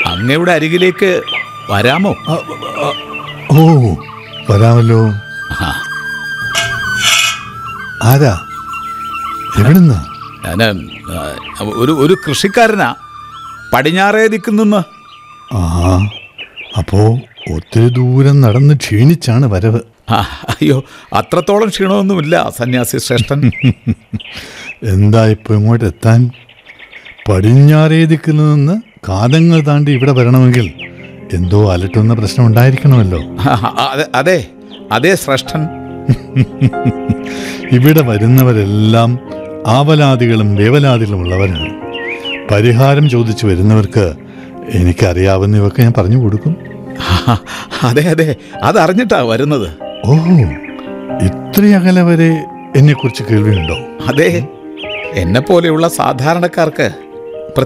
അങ്ങയുടെ അരികിലേക്ക് വരാമോ ആ, ആ, ഓ വരാമല്ലോ ആ, ആരാ എവിടുന്നാ ഞാൻ ആ, ഒരു ഒരു കൃഷിക്കാരനാ പടിഞ്ഞാറേ ദിക്കുനിന്ന് ആ അപ്പോ ഒത്തിരി ദൂരം നടന്ന് ക്ഷീണിച്ചാണ് വരവ് ആ, അയ്യോ അത്രത്തോളം ക്ഷീണമൊന്നുമില്ല സന്യാസി ശ്രേഷ്ഠൻ എന്താ ഇപ്പൊ ഇങ്ങോട്ട് എത്താൻ പടിഞ്ഞാറേ ദിക്കിൽ നിന്ന് കാതങ്ങൾ താണ്ടി ഇവിടെ വരണമെങ്കിൽ എന്തോ അലട്ടുന്ന പ്രശ്നം ഉണ്ടായിരിക്കണമല്ലോ ആ, അതെ അതെ അതെ ശ്രേഷ്ഠൻ ഇവിടെ വരുന്നവരെല്ലാം ആവലാദികളും വേവലാദികളും ഉള്ളവരാണ് പരിഹാരം ചോദിച്ചു വരുന്നവർക്ക് എനിക്കറിയാവുന്നവയൊക്കെ ഞാൻ പറഞ്ഞു കൊടുക്കും ആ, അതെ അതെ അതറിഞ്ഞിട്ടാ വരുന്നത് ഓ ഇത്ര അകലെ വരെ എന്നെക്കുറിച്ച് കേൾവിയുണ്ടോ അതെ എന്നെ പോലെയുള്ള സാധാരണക്കാർക്ക്